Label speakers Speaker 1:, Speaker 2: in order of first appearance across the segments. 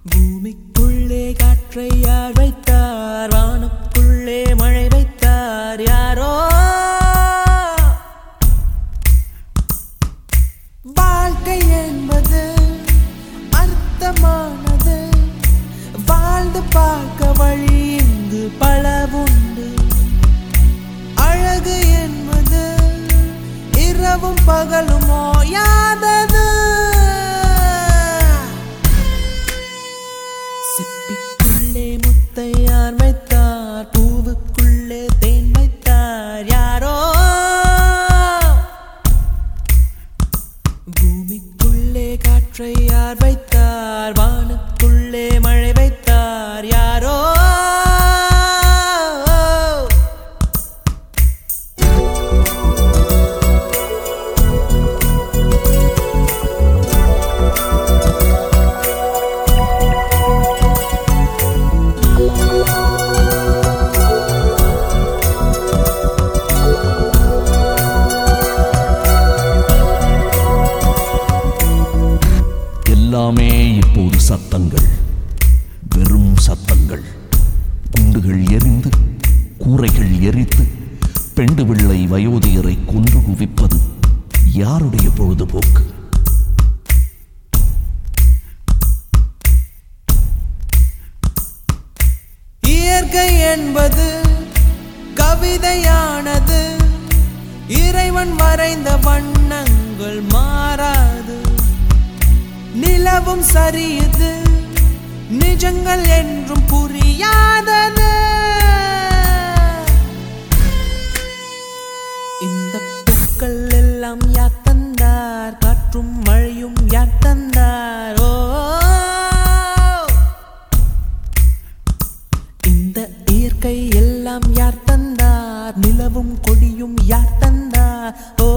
Speaker 1: பூமிக்குள்ளே காற்றை யார் வைத்தார் வானுக்குள்ளே மழை வைத்தார் யாரோ வாழ்க்கை என்பது அர்த்தமானது வாழ்ந்து பார்க்க வழி இங்கு பலவுண்டு அழகு என்பது இரவும் பகலும் ஓயாதது சிப்பிக்குள்ளே முத்தை யார் வைத்தார் பூவுக்குள்ளே தேன் வைத்தார் யாரோ பூமிக்குள்ளே காற்றை யார் வைத்தார் வானுக்குள்ளே மழை வைத்தார் யாரோ
Speaker 2: எல்லாமே இப்போது சத்தங்கள் வெறும் சத்தங்கள் குண்டுகள் எரிந்து கூரைகள் எரித்து பெண்டு பிள்ளை வயோதிகரை கொன்று குவிப்பது யாருடைய பொழுதுபோக்கு
Speaker 1: இயற்கை என்பது கவிதையானது இறைவன் வரைந்த வண்ணங்கள் மாறாது நிலவும் சரியுது நிஜங்கள் என்றும் புரியாதது இந்த பூக்கள் எல்லாம் யார் தந்தார் காற்றும் மழையும் யார் தந்தார் ஓ இந்த இயற்கை எல்லாம் யார் தந்தார் நிலவும் கொடியும் யார் தந்தார் ஓ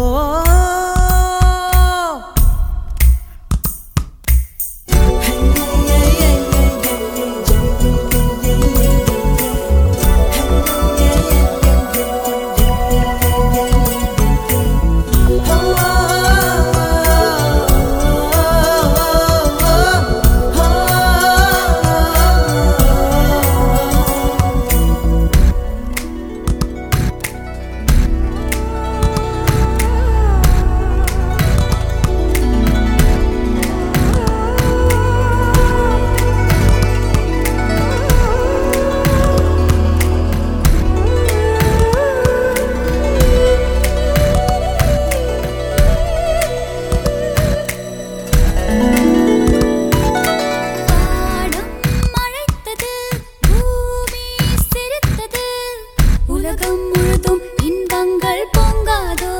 Speaker 3: வானம் மழைத்தது பூமி சிரித்தது உலகம் முழுதும் இன்பங்கள் பொங்காதோ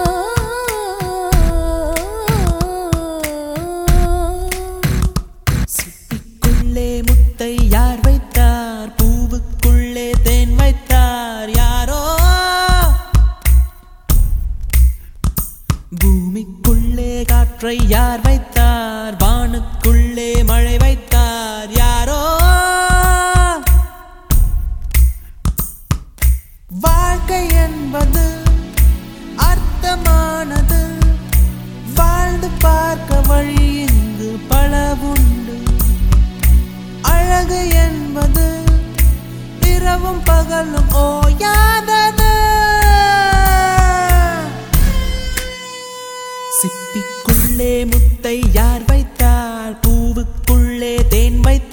Speaker 1: சிப்பிக்குள்ளே முத்தை யார் வைத்தார் பூவுக்குள்ளே தேன் வைத்தார் யாரோ பூமிக்குள்ளே காற்றை யார் வைத்தார் வானுக்குள்ளே மழை வைத்தார் யாரோ வாழ்க்கை என்பது அர்த்தமானது வாழ்ந்து பார்க்க வழி இங்கு பலவுண்டு அழகு என்பது இரவும் பகலும் ஓயாதது சிப்பிக்குள்ளே முத்தை யார் வைத்தார் பூவுக்குள்ளே தேன் வைத்தார்